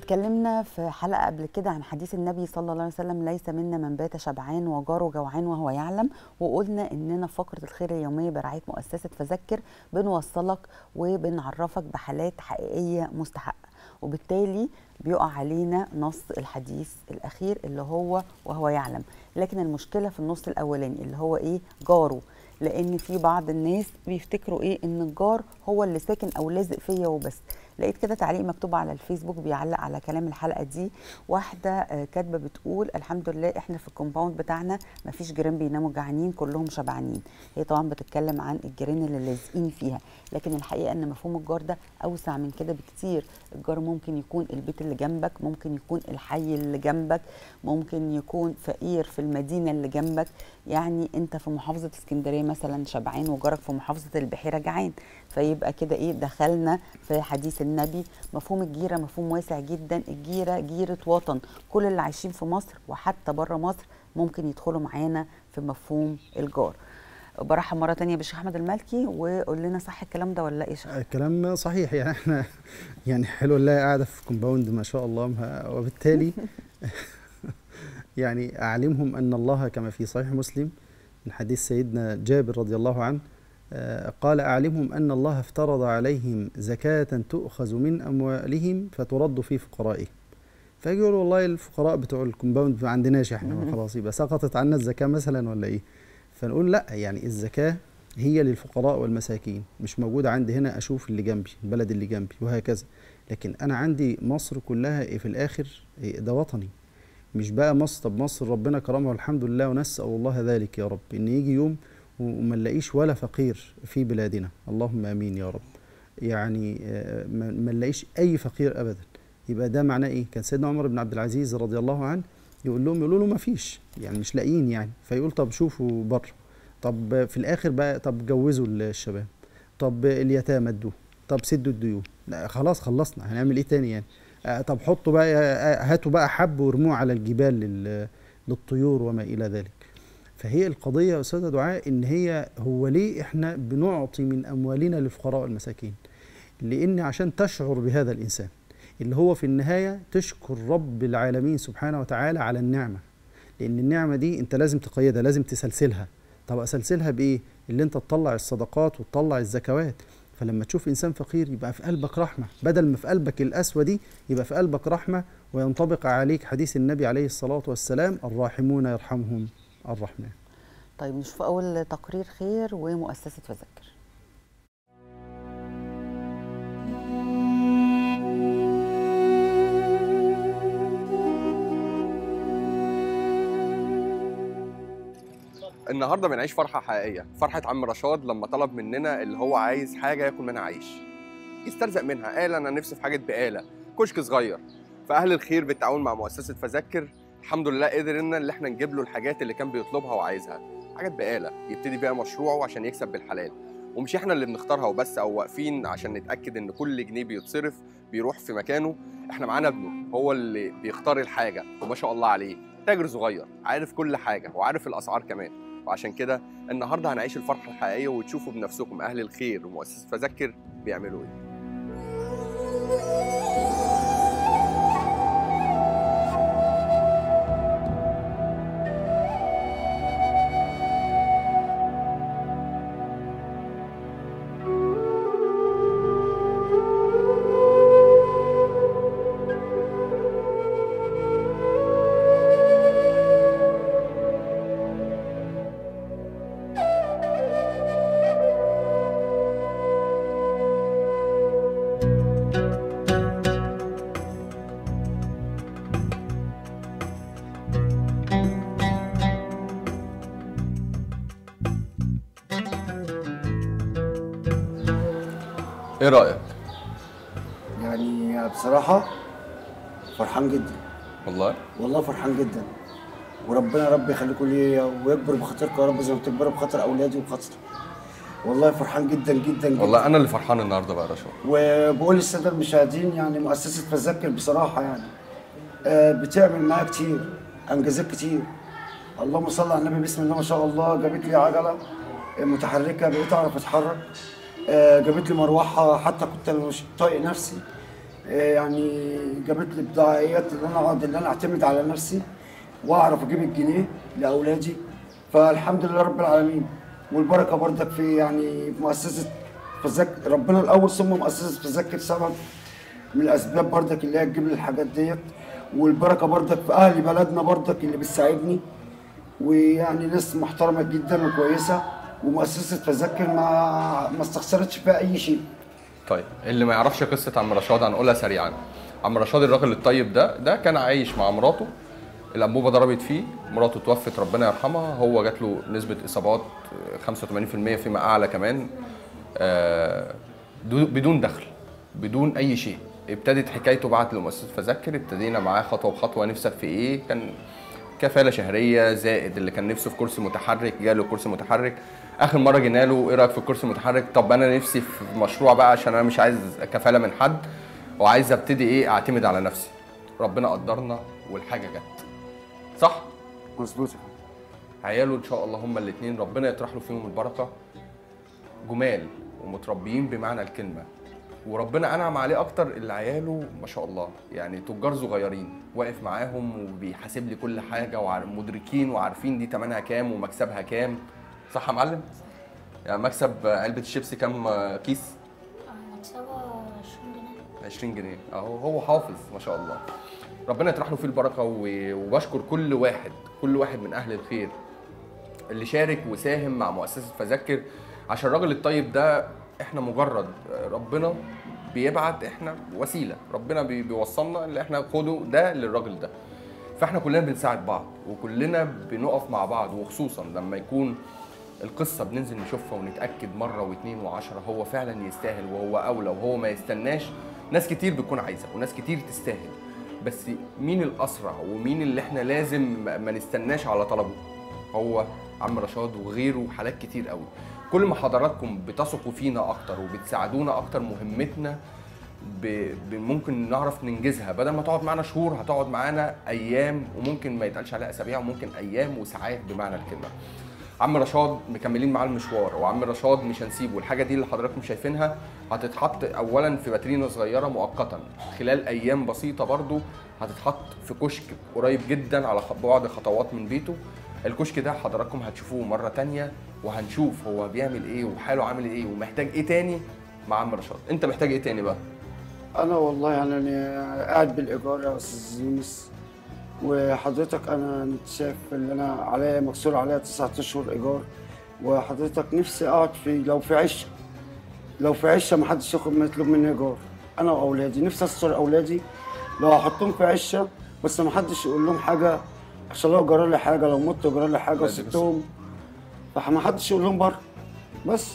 اتكلمنا في حلقة قبل كده عن حديث النبي صلى الله عليه وسلم ليس منا من بات شبعان وجاره جوعان وهو يعلم وقلنا اننا في فقرة الخير اليومية برعاية مؤسسة فذكر بنوصلك وبنعرفك بحالات حقيقية مستحقة وبالتالي بيقع علينا نص الحديث الأخير اللي هو وهو يعلم لكن المشكلة في النص الأولاني اللي هو إيه جاره لان في بعض الناس بيفتكروا ايه ان الجار هو اللي ساكن او لازق فيا وبس لقيت كده تعليق مكتوب على الفيسبوك بيعلق على كلام الحلقه دي واحده آه، كاتبه بتقول الحمد لله احنا في الكومباوند بتاعنا ما فيش جيران بيناموا جعانين كلهم شبعانين هي طبعا بتتكلم عن الجيران اللي لازقين فيها لكن الحقيقه ان مفهوم الجار ده اوسع من كده بكتير الجار ممكن يكون البيت اللي جنبك ممكن يكون الحي اللي جنبك ممكن يكون فقير في المدينه اللي جنبك يعني انت في محافظه اسكندريه مثلا شبعان وجارك في محافظه البحيره جعان فيبقى كده ايه دخلنا في حديث النبي مفهوم الجيره مفهوم واسع جدا الجيره جيره وطن كل اللي عايشين في مصر وحتى بره مصر ممكن يدخلوا معانا في مفهوم الجار برحب مره تانية بالشيخ احمد المالكي وقول لنا صح الكلام ده ولا لا ايه يا شيخ الكلام صحيح يعني احنا يعني حلو الله قاعده في كومباوند ما شاء الله ما- وبالتالي يعني اعلمهم ان الله كما في صحيح مسلم من حديث سيدنا جابر رضي الله عنه آه، قال اعلمهم ان الله افترض عليهم زكاه تؤخذ من اموالهم فترد في فقرائهم فيجي يقولوا والله الفقراء بتوع الكومباوند ما عندناش احنا مم. خلاص يبقى سقطت عنا الزكاه مثلا ولا ايه فنقول لا يعني الزكاه هي للفقراء والمساكين مش موجودة عندي هنا أشوف اللي جنبي البلد اللي جنبي وهكذا لكن أنا عندي مصر كلها إيه في الآخر إيه ده وطني مش بقى مصر طب مصر ربنا كرمها والحمد لله ونسأل الله ذلك يا رب إن يجي يوم وما نلاقيش ولا فقير في بلادنا اللهم آمين يا رب يعني آه، ما ما نلاقيش أي فقير أبدا يبقى ده معناه إيه كان سيدنا عمر بن عبد العزيز رضي الله عنه يقول لهم يقولوا له ما فيش يعني مش لاقيين يعني فيقول طب شوفوا بره طب في الاخر بقى طب جوزوا الشباب طب اليتامى ادوه طب سدوا الديون لا خلاص خلصنا هنعمل ايه تاني يعني آه طب حطوا بقى آه هاتوا بقى حب وارموه على الجبال لل- للطيور وما الى ذلك فهي القضيه يا استاذه دعاء ان هي هو ليه احنا بنعطي من اموالنا للفقراء والمساكين لان عشان تشعر بهذا الانسان اللي هو في النهايه تشكر رب العالمين سبحانه وتعالى على النعمه لان النعمه دي انت لازم تقيدها لازم تسلسلها طب اسلسلها بايه اللي انت تطلع الصدقات وتطلع الزكوات فلما تشوف انسان فقير يبقى في قلبك رحمه بدل ما في قلبك القسوه دي يبقى في قلبك رحمه وينطبق عليك حديث النبي عليه الصلاه والسلام الراحمون يرحمهم الرحمن طيب نشوف اول تقرير خير ومؤسسه فذكر النهارده بنعيش فرحه حقيقيه فرحه عم رشاد لما طلب مننا اللي هو عايز حاجه ياكل منها عيش يسترزق منها قال انا نفسي في حاجه بقاله كشك صغير فاهل الخير بالتعاون مع مؤسسه فذكر الحمد لله قدرنا اللي احنا نجيب له الحاجات اللي كان بيطلبها وعايزها حاجات بقاله يبتدي بيها مشروعه عشان يكسب بالحلال ومش احنا اللي بنختارها وبس او واقفين عشان نتاكد ان كل جنيه بيتصرف بيروح في مكانه احنا معانا ابنه هو اللي بيختار الحاجه وما شاء الله عليه تاجر صغير عارف كل حاجه وعارف الاسعار كمان وعشان كده النهارده هنعيش الفرحه الحقيقيه وتشوفوا بنفسكم اهل الخير ومؤسسه فذكر بيعملوا ايه ايه رايك يعني بصراحة فرحان جدا والله والله فرحان جدا وربنا يا رب يخليكم ليا ويكبر بخاطركم يا رب زي ما بتكبروا بخاطر اولادي وبخاطري والله فرحان جدا جدا جدا والله انا اللي فرحان النهارده بقى يا رشاد وبقول للساده المشاهدين يعني مؤسسه فذكر بصراحه يعني آه، بتعمل معايا كتير انجازات كتير اللهم صل على النبي بسم الله ما شاء الله جابت لي عجله متحركه بقيت اعرف اتحرك آه، جابت لي مروحه حتى كنت أنا مش طايق نفسي آه، يعني جابت لي بضاعيات اللي انا اقعد اللي انا اعتمد على نفسي واعرف اجيب الجنيه لاولادي فالحمد لله رب العالمين والبركه برضك في يعني مؤسسه فذكر ربنا الاول ثم مؤسسه فذكر سبب من الاسباب برضك اللي هي تجيب لي الحاجات ديت والبركه برضك في اهل بلدنا برضك اللي بتساعدني ويعني ناس محترمه جدا وكويسه ومؤسسه فذكر ما ما استخسرتش فيها اي شيء طيب اللي ما يعرفش قصه عم رشاد هنقولها سريعا عم رشاد الراجل الطيب ده ده كان عايش مع مراته الانبوبه ضربت فيه مراته توفت ربنا يرحمها هو جات له نسبه اصابات آه، 85% فيما اعلى كمان آه، دو- بدون دخل بدون اي شيء ابتدت حكايته بعت لمؤسسه فذكر ابتدينا معاه خطوه بخطوه نفسك في ايه كان كفاله شهريه زائد اللي كان نفسه في كرسي متحرك جاله كرسي متحرك اخر مره جينا له ايه رايك في الكرسي المتحرك طب انا نفسي في مشروع بقى عشان انا مش عايز كفاله من حد وعايز ابتدي ايه اعتمد على نفسي ربنا قدرنا والحاجه جت صح مظبوط عياله ان شاء الله هما الاثنين ربنا يطرح له فيهم البركه جمال ومتربيين بمعنى الكلمه وربنا انعم عليه اكتر اللي عياله ما شاء الله يعني تجار صغيرين واقف معاهم وبيحاسب لي كل حاجه ومدركين وعارفين دي تمنها كام ومكسبها كام صح يا معلم يعني مكسب علبه الشيبسي كام كيس مكسبه 20 جنيه 20 جنيه اهو هو حافظ ما شاء الله ربنا يطرح له فيه البركه و- وبشكر كل واحد كل واحد من اهل الخير اللي شارك وساهم مع مؤسسه فذكر عشان الراجل الطيب ده احنا مجرد ربنا بيبعت احنا وسيله ربنا بي- بيوصلنا اللي احنا خده ده للراجل ده فاحنا كلنا بنساعد بعض وكلنا بنقف مع بعض وخصوصا لما يكون القصة بننزل نشوفها ونتأكد مرة واثنين وعشرة هو فعلا يستاهل وهو أولى وهو ما يستناش ناس كتير بتكون عايزة وناس كتير تستاهل بس مين الأسرع ومين اللي احنا لازم ما ما نستناش على طلبه هو عم رشاد وغيره حالات كتير قوي كل ما حضراتكم بتثقوا فينا أكتر وبتساعدونا أكتر مهمتنا ب... ب... ممكن نعرف ننجزها بدل ما تقعد معانا شهور هتقعد معانا ايام وممكن ما يتقالش عليها اسابيع وممكن ايام وساعات بمعنى الكلمه عم رشاد مكملين معاه المشوار وعم رشاد مش هنسيبه الحاجه دي اللي حضراتكم شايفينها هتتحط اولا في باترينا صغيره مؤقتا خلال ايام بسيطه برضو هتتحط في كشك قريب جدا على خ- بعد خطوات من بيته الكشك ده حضراتكم هتشوفوه مره تانية وهنشوف هو بيعمل ايه وحاله عامل ايه ومحتاج ايه تاني مع عم رشاد انت محتاج ايه تاني بقى انا والله يعني أنا قاعد بالايجار يا استاذ يونس وحضرتك انا انت شايف اللي انا عليا مكسور عليا تسعة اشهر ايجار وحضرتك نفسي اقعد في لو في عشه لو في عشه ما حدش ياخد ما يطلب مني ايجار انا واولادي نفسي استر اولادي لو هحطهم في عشه بس ما حدش يقول لهم حاجه عشان لو جرى لي حاجه لو مت جرى لي حاجه لا، دي وسبتهم فما حدش يقول لهم بره بس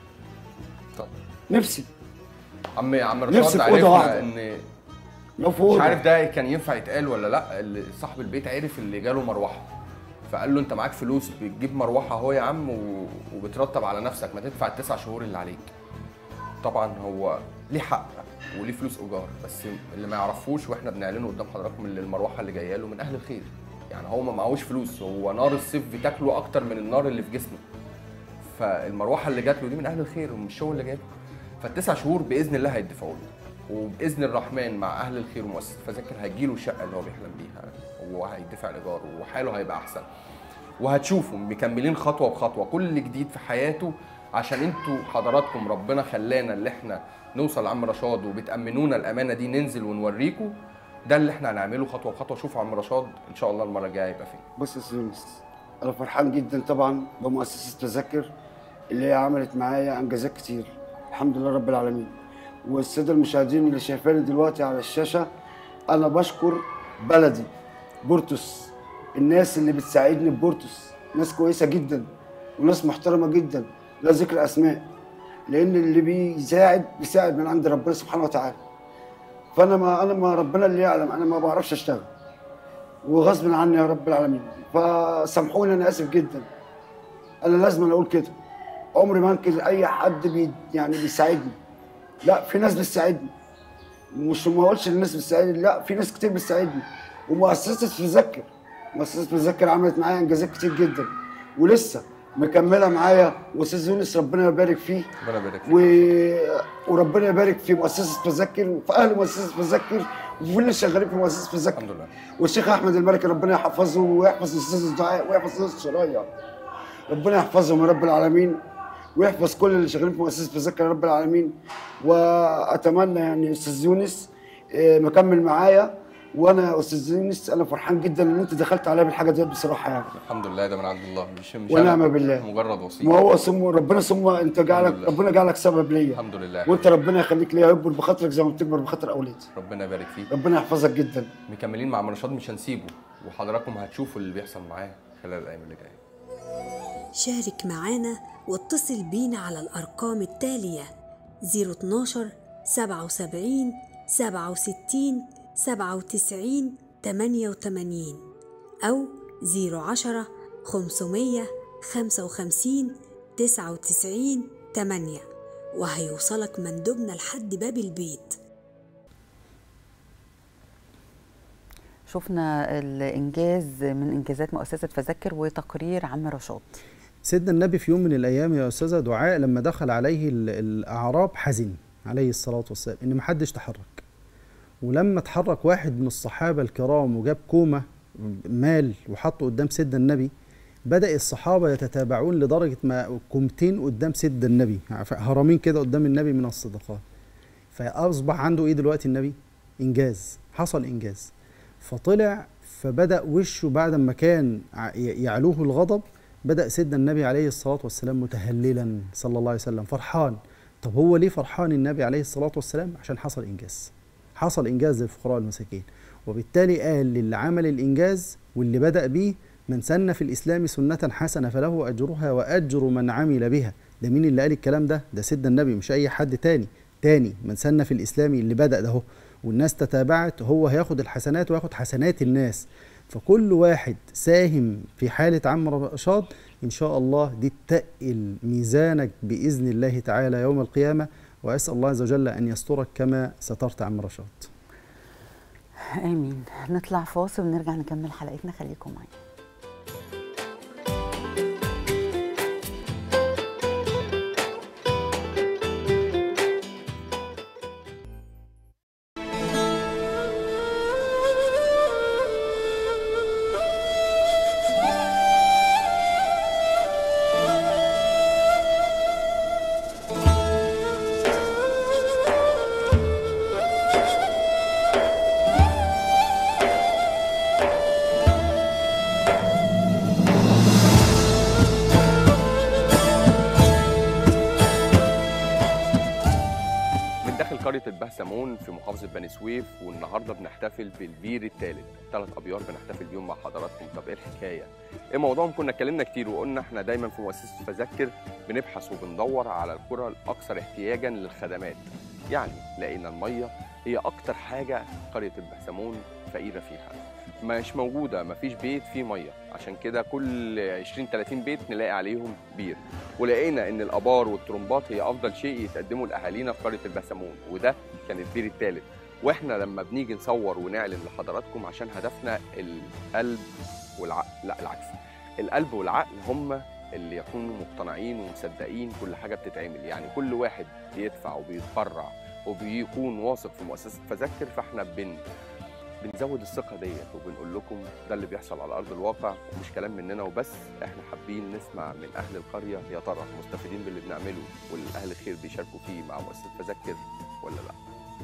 طب نفسي عم عم نفسي رشاد في أوضة عرفنا واحدة. ان لو في مش أوضة. عارف ده كان ينفع يتقال ولا لا اللي صاحب البيت عرف اللي جاله مروحه فقال له انت معاك فلوس بتجيب مروحه اهو يا عم و... وبترتب على نفسك ما تدفع التسع شهور اللي عليك طبعا هو ليه حق وليه فلوس ايجار بس اللي ما يعرفوش واحنا بنعلنه قدام حضراتكم اللي المروحه اللي جايه له من اهل الخير يعني هو ما معهوش فلوس هو نار الصيف بتاكله اكتر من النار اللي في جسمه فالمروحه اللي جات له دي من اهل الخير ومش هو اللي جايبها فالتسع شهور باذن الله هيدفعوا له وباذن الرحمن مع اهل الخير ومؤسسه فذاكر هتجيله الشقه اللي هو بيحلم بيها وهيدفع الايجار وحاله هيبقى احسن وهتشوفوا مكملين خطوه بخطوه كل جديد في حياته عشان انتوا حضراتكم ربنا خلانا اللي احنا نوصل لعم رشاد وبتامنونا الامانه دي ننزل ونوريكم ده اللي احنا هنعمله خطوه بخطوه شوفوا عم رشاد ان شاء الله المره الجايه هيبقى فين بص يا أستاذ يونس انا فرحان جدا طبعا بمؤسسه تذكر اللي هي عملت معايا انجازات كتير الحمد لله رب العالمين والساده المشاهدين اللي شايفاني دلوقتي على الشاشه انا بشكر بلدي بورتوس الناس اللي بتساعدني في بورتوس ناس كويسه جدا وناس محترمه جدا لا ذكر اسماء لان اللي بيساعد بيساعد من عند ربنا سبحانه وتعالى فانا ما انا ما ربنا اللي يعلم انا ما بعرفش اشتغل وغصب عني يا رب العالمين فسامحوني انا اسف جدا انا لازم أنا اقول كده عمري ما انكر اي حد بي يعني بيساعدني لا في ناس بتساعدني مش ما اقولش ان الناس بتساعدني لا في ناس كتير بتساعدني ومؤسسه تذكر مؤسسه تذكر عملت معايا انجازات كتير جدا ولسه مكمله معايا واستاذ يونس ربنا يبارك فيه ربنا يبارك فيك و... وربنا يبارك في مؤسسه تذكر وفي اهل مؤسسه تذكر وفي اللي شغالين في مؤسسه تذكر الحمد لله والشيخ احمد الملكي ربنا يحفظه ويحفظ استاذ الدعاء ويحفظ استاذ الشرايع ربنا يحفظهم يا رب العالمين ويحفظ كل اللي شغالين في مؤسسه تذكر يا رب العالمين واتمنى يعني استاذ يونس آه، مكمل معايا وانا يا استاذ يونس انا فرحان جدا ان انت دخلت عليا بالحاجه دي بصراحه يعني الحمد لله ده من عند الله مش مش ونعم أنا، بالله. مجرد وسيط ما هو سمو ربنا سمو انت جعلك الحمد لله. ربنا جعلك سبب ليا الحمد لله وانت ربنا يخليك ليا يكبر بخاطرك زي ما بتكبر بخاطر اولادي ربنا يبارك فيك ربنا يحفظك جدا مكملين مع عم رشاد مش هنسيبه وحضراتكم هتشوفوا اللي بيحصل معاه خلال الايام اللي جايه شارك معانا واتصل بينا على الأرقام التالية 012 77 67 97 88 أو 010 500 55 99 8 وهيوصلك مندوبنا لحد باب البيت شفنا الانجاز من انجازات مؤسسه فذكر وتقرير عم رشاد سيدنا النبي في يوم من الايام يا استاذه دعاء لما دخل عليه ال- الاعراب حزن عليه الصلاه والسلام ان محدش تحرك ولما اتحرك واحد من الصحابه الكرام وجاب كومه مال وحطه قدام سيدنا النبي بدا الصحابه يتتابعون لدرجه ما كومتين قدام سيدنا النبي هرمين كده قدام النبي من الصدقات فاصبح عنده ايه دلوقتي النبي انجاز حصل انجاز فطلع فبدا وشه بعد ما كان ع- ي- يعلوه الغضب بدا سيدنا النبي عليه الصلاه والسلام متهللا صلى الله عليه وسلم فرحان طب هو ليه فرحان النبي عليه الصلاه والسلام عشان حصل انجاز حصل انجاز للفقراء والمساكين وبالتالي قال للي عمل الانجاز واللي بدا بيه من سن في الاسلام سنه حسنه فله اجرها واجر من عمل بها ده مين اللي قال الكلام ده ده سيدنا النبي مش اي حد تاني تاني من سن في الاسلام اللي بدا ده هو والناس تتابعت هو هياخد الحسنات وياخد حسنات الناس فكل واحد ساهم في حالة عم رشاد إن شاء الله دي تقل ميزانك بإذن الله تعالى يوم القيامة وأسأل الله عز وجل أن يسترك كما سترت عم رشاد امين نطلع فاصل ونرجع نكمل حلقتنا خليكم معانا من داخل قرية البهسمون في محافظة بني سويف والنهاردة بنحتفل بالبير الثالث ثلاث أبيار بنحتفل بيهم مع حضراتكم طب إيه الحكاية؟ إيه موضوعهم كنا اتكلمنا كتير وقلنا إحنا دايما في مؤسسة فذكر بنبحث وبندور على القرى الأكثر احتياجا للخدمات يعني لقينا المية هي أكتر حاجة قرية البهسمون فقيرة فيها مش موجودة مفيش بيت فيه مية عشان كده كل 20 30 بيت نلاقي عليهم بير ولقينا ان الابار والترمبات هي افضل شيء يتقدمه لاهالينا في قريه البسمون وده كان البير الثالث واحنا لما بنيجي نصور ونعلن لحضراتكم عشان هدفنا القلب والعقل لا العكس القلب والعقل هم اللي يكونوا مقتنعين ومصدقين كل حاجه بتتعمل يعني كل واحد بيدفع وبيتبرع وبيكون واثق في مؤسسه فذكر فاحنا بن بنزود الثقه ديت وبنقول لكم ده اللي بيحصل على ارض الواقع ومش كلام مننا وبس احنا حابين نسمع من اهل القريه يا ترى مستفيدين باللي بنعمله والاهل الخير بيشاركوا فيه مع مؤسسه فذكر ولا لا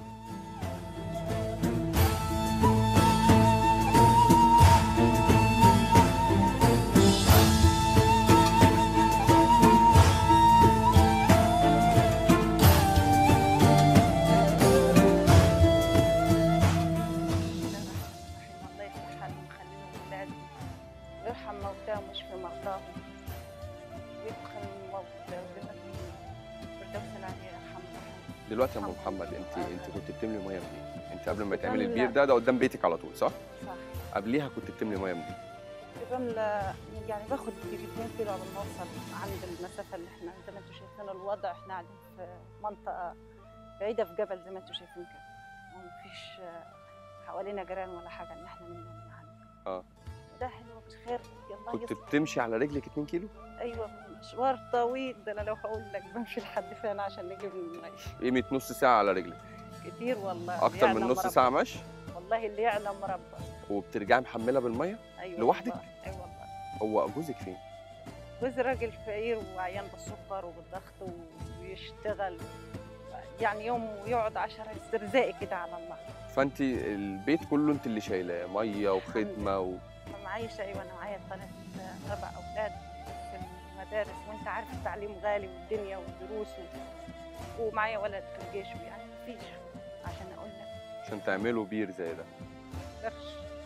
الله يفتح عليهم ويخليهم ولاد ويرحم موتاهم ويشفي مرضاهم ويدخل الموت بمثل فردوس العلي يرحم رحمه دلوقتي يا ام محمد انت انت كنت بتملي ميه منين انت قبل ما كنت تعملي بملى- البير ده ده قدام بيتك على طول صح صح قبليها كنت بتملي ميه منين بملى يعني باخد يجي 2 كيلو قبل ما اوصل عند المسافه اللي احنا زي ما انتم شايفين الوضع احنا قاعدين في منطقه بعيده في جبل زي ما انتم شايفين كده ومفيش آه، حوالينا جيران ولا حاجه ان احنا نملى من عنده ده حلوه بخير يلا كنت يصلح بتمشي على رجلك 2 كيلو ايوه مشوار طويل ده انا لو هقول لك بمشي لحد فين عشان نجيب المي قيمه نص ساعه على رجلك كتير والله اللي اكتر من يعلم نص ربنا. ساعه مشي والله اللي يعلم ربنا وبترجعي محمله بالميه ايوه لوحدك؟ والله. اي والله هو جوزك فين جوز راجل فقير وعيان بالسكر وبالضغط ويشتغل يعني يوم ويقعد عشرة استرزاقي كده على الله فانت البيت كله انت اللي شايلاه ميه وخدمه و... معيشة أيوة أنا معايا ثلاث أربع أولاد في المدارس وأنت عارف التعليم غالي والدنيا والدروس و... ومعايا ولد في الجيش يعني مفيش عشان أقول لك عشان تعملوا بير زي ده قرش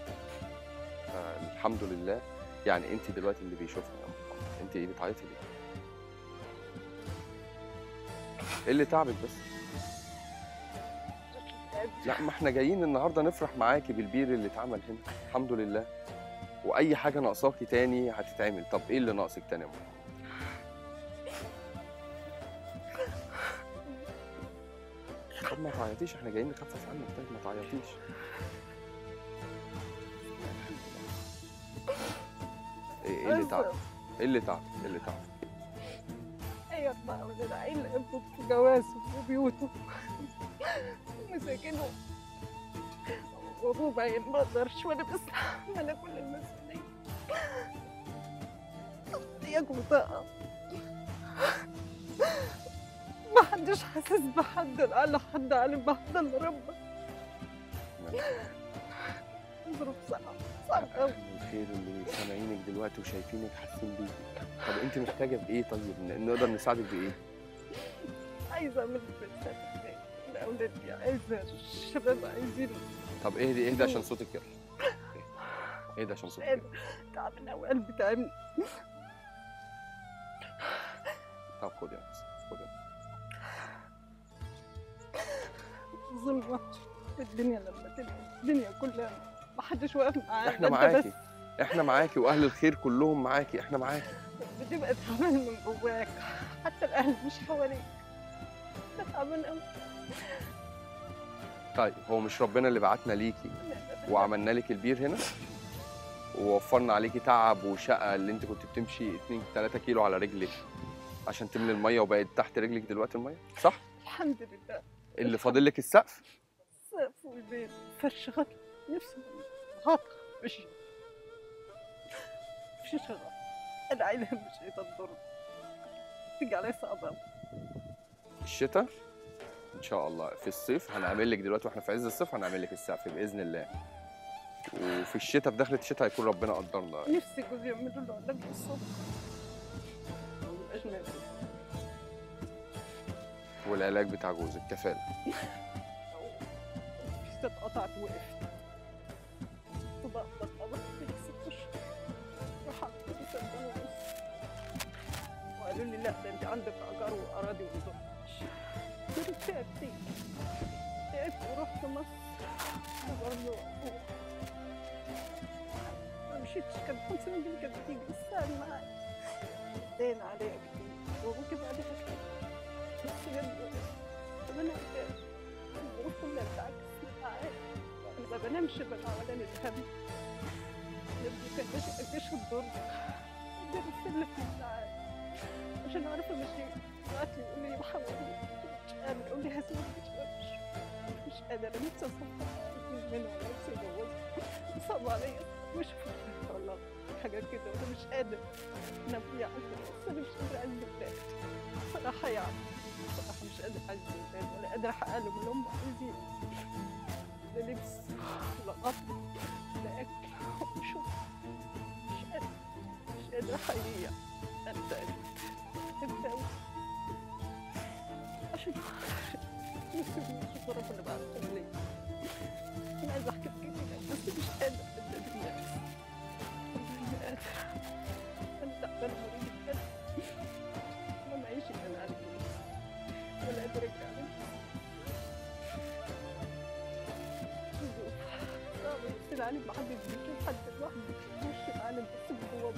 الحمد لله يعني انت دلوقتي اللي بيشوفنا انت ايه بتعيطي ليه؟ ايه اللي تعبك بس؟ لا ما احنا جايين النهارده نفرح معاكي بالبير اللي اتعمل هنا الحمد لله واي حاجه ناقصاكي تاني هتتعمل طب ايه اللي ناقصك تاني يا ماما؟ طب ما تعيطيش احنا جايين نخفف عنك طيب ما تعيطيش ايه إيه اللي تعب؟ ايه اللي تعب؟ ايه اللي تعب؟ أي أربع أولاد عيل يبقوا في جوازهم وبيوتهم ومساكنهم وأبوه باين ما أقدرش وأنا بستحمل كل المسؤولية ياكل طاقة ما حدش حاسس بحد ولا حد عالم بحد الا ربنا ظروف صعبة صعبة أوي الخير اللي سامعينك دلوقتي وشايفينك حاسين بيكي طب انت محتاجه بايه طيب ن- نقدر نساعدك بايه عايزة أعمل بنسات لأولادي عايزة الشباب عايزين طب اهدي اهدي عشان صوتك يلا اهدي عشان صوتك يلا. تعبان أوي قلبي تعبني طب خد يا ناس خد يا ناس. ظلمة في الدنيا لما تبقى الدنيا كلها ما حدش واقف معاك احنا أنت معاكي بس احنا معاكي واهل الخير كلهم معاكي احنا معاكي بتبقى تعبان من جواك حتى الأهل مش حواليك أنت تعبان أوي طيب هو مش ربنا اللي بعتنا ليكي وعملنا لك البير هنا ووفرنا عليكي تعب وشقه اللي انت كنت بتمشي 2 3 كيلو على رجلك عشان تملي الميه وبقت تحت رجلك دلوقتي الميه صح الحمد لله اللي فاضل لك السقف السقف والبيت فرش غطا نفسي غطا مش مش غطا أنا عايزة مش عايزة تضر تيجي علي صعبة أوي. الشتاء ان شاء الله في الصيف هنعمل لك دلوقتي واحنا في عز الصيف هنعمل لك السقف باذن الله وفي الشتاء في دخلة الشتاء هيكون ربنا قدرنا نفسي جوزي يعملوا له علاج الصبح ما يبقاش ناكل والعلاج بتاع جوزك كفاله في اتقطعت وقفت وبقى بطلت في ست اشهر وحطيت لي سنتين ونص وقالوا لي لا ده انت عندك اجار واراضي ومضمش قلت فيها كتير تعبت ورحت مصر وبرضه ما مشيتش كان 500 جنيه كانت بتيجي بالساعة معايا دين عليها كتير وابوكي بقى عليها كتير بس بجد طب انا قداش الظروف كلها بتعكس معايا انا ما بنامش ببقى ولا الهم ابني كان ماشي قديش الدور ده بتسلف من ساعات عشان اعرف امشي بعت لي يقول لي بحاول مش قادر يقول لي هسيبك مش قادر مش قادر انا نفسي اصفر اتنين منهم نفسي اتجوزها صعب عليا مش فاكرة والله حاجات كده وانا مش قادر انا ابويا عايزة بس انا مش قادرة اعز ولادي صراحة يعني صراحة مش قادرة اعز ولادي ولا قادرة احقق لهم اللي هم عايزينه لا لبس لا قطر لا اكل وشرب مش قادرة مش قادرة حقيقة انا تعبت تعبت أوي عشان نفسي نشوف ربنا بعد ليه انا عايزة احكي لك كده بس مش قادرة قدام الناس والله ما قادرة انا تعبانة مريضة جدا ما معيش اللي انا عارفة ولا قادرة ارجع لنفسي ظروف صعبة بس العالم محدش بيشوف حد لوحده مش العالم بس من جوه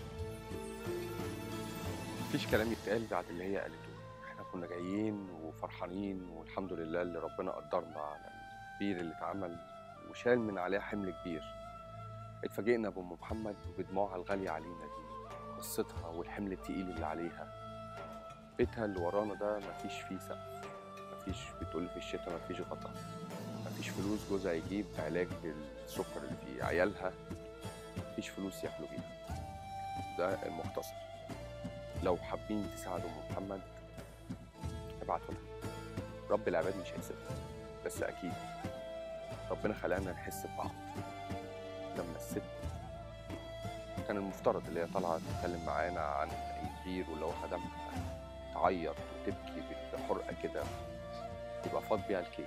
مفيش كلام يتقال بعد اللي هي قالته احنا كنا جايين وفرحانين والحمد لله اللي ربنا قدرنا على البير اللي اتعمل وشال من عليها حمل كبير اتفاجئنا بأم محمد وبدموعها الغالية علينا دي قصتها والحمل التقيل اللي عليها بيتها اللي ورانا ده مفيش فيه سقف مفيش بتقول في الشتاء مفيش غطا مفيش فلوس جوزها يجيب علاج السكر اللي في عيالها مفيش فلوس ياكلوا بيها ده المختصر لو حابين تساعدوا ام محمد ابعتوا لها رب العباد مش هيسيبها بس اكيد ربنا خلقنا نحس ببعض لما الست كان المفترض اللي هي طالعه تتكلم معانا عن الغير واللي هو خدمها تعيط وتبكي بحرقه كده يبقى فاض بيها الكيك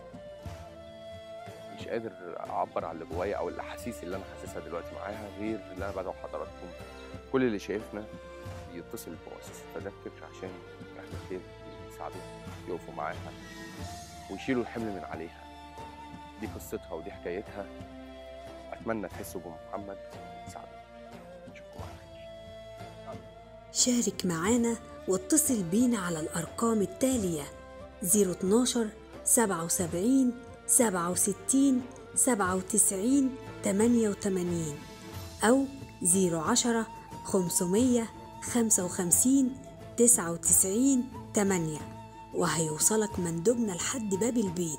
مش قادر اعبر عن اللي جوايا او الاحاسيس اللي انا حاسسها دلوقتي معاها غير اللي انا بدعو حضراتكم كل اللي شايفنا يتصل بمؤسسه تذكر عشان اهل الخير يساعدوها يقفوا معاها ويشيلوا الحمل من عليها دي قصتها ودي حكايتها اتمنى تحسوا بمحمد وتساعدوه نشوفكم على خير شارك معانا واتصل بينا على الأرقام التالية 012 77 67 97 88 أو 010 500 55 99 8 وهيوصلك مندوبنا لحد باب البيت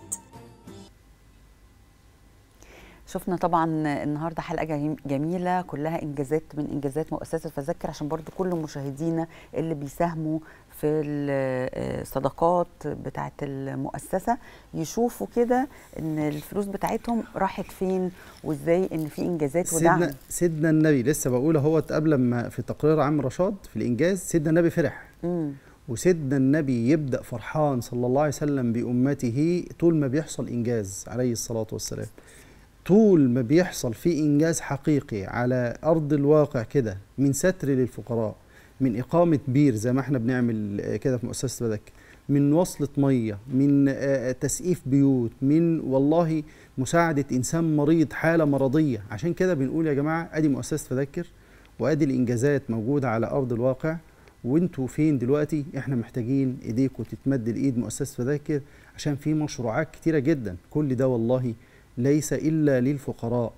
شفنا طبعا النهارده حلقه جميل- جميله كلها انجازات من انجازات مؤسسه فذكر عشان برضو كل مشاهدينا اللي بيساهموا في الصدقات بتاعه المؤسسه يشوفوا كده ان الفلوس بتاعتهم راحت فين وازاي ان في انجازات ودعم سيدنا سيدنا النبي لسه بقول اهوت قبل ما في تقرير عم رشاد في الانجاز سيدنا النبي فرح مم. وسيدنا النبي يبدا فرحان صلى الله عليه وسلم بامته طول ما بيحصل انجاز عليه الصلاه والسلام طول ما بيحصل في انجاز حقيقي على ارض الواقع كده من ستر للفقراء من اقامه بير زي ما احنا بنعمل آه، كده في مؤسسه بدك من وصلة مية من آه، تسقيف بيوت من والله مساعدة إنسان مريض حالة مرضية عشان كده بنقول يا جماعة أدي مؤسسة فذكر وأدي الإنجازات موجودة على أرض الواقع وانتوا فين دلوقتي احنا محتاجين ايديكم تتمد لايد مؤسسه فذاكر عشان في مشروعات كتيره جدا كل ده والله ليس الا للفقراء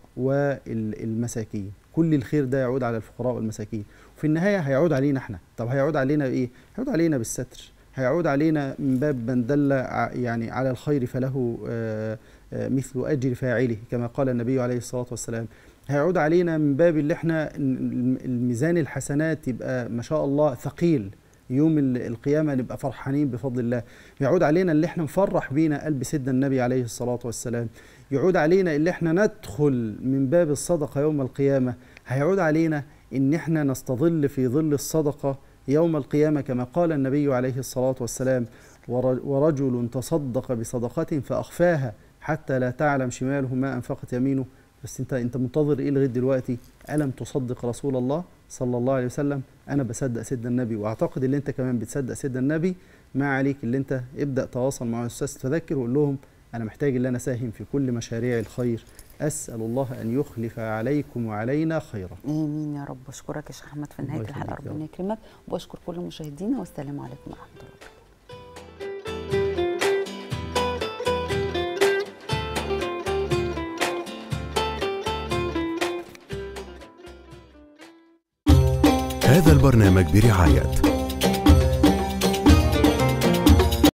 والمساكين كل الخير ده يعود على الفقراء والمساكين وفي النهايه هيعود علينا احنا طب هيعود علينا بايه هيعود علينا بالستر هيعود علينا من باب من دل ع- يعني على الخير فله آه، آه، مثل اجر فاعله كما قال النبي عليه الصلاه والسلام هيعود علينا من باب اللي احنا الم- الميزان الحسنات يبقى ما شاء الله ثقيل يوم ال- القيامة نبقى فرحانين بفضل الله يعود علينا اللي احنا نفرح بينا قلب سيدنا النبي عليه الصلاة والسلام يعود علينا اللي احنا ندخل من باب الصدقة يوم القيامة هيعود علينا ان احنا نستظل في ظل الصدقة يوم القيامة كما قال النبي عليه الصلاة والسلام ور- ورجل تصدق بصدقة فأخفاها حتى لا تعلم شماله ما أنفقت يمينه بس انت انت منتظر ايه لغايه دلوقتي الم تصدق رسول الله صلى الله عليه وسلم انا بصدق سيدنا النبي واعتقد ان انت كمان بتصدق سيدنا النبي ما عليك اللي انت ابدا تواصل مع مؤسسه تذكر وقول لهم انا محتاج ان انا اساهم في كل مشاريع الخير اسال الله ان يخلف عليكم وعلينا خيرا امين يا رب اشكرك يا شيخ احمد في نهايه الله الحلقه يخليك يا ربنا يكرمك واشكر كل مشاهدينا والسلام عليكم ورحمه الله هذا البرنامج برعاية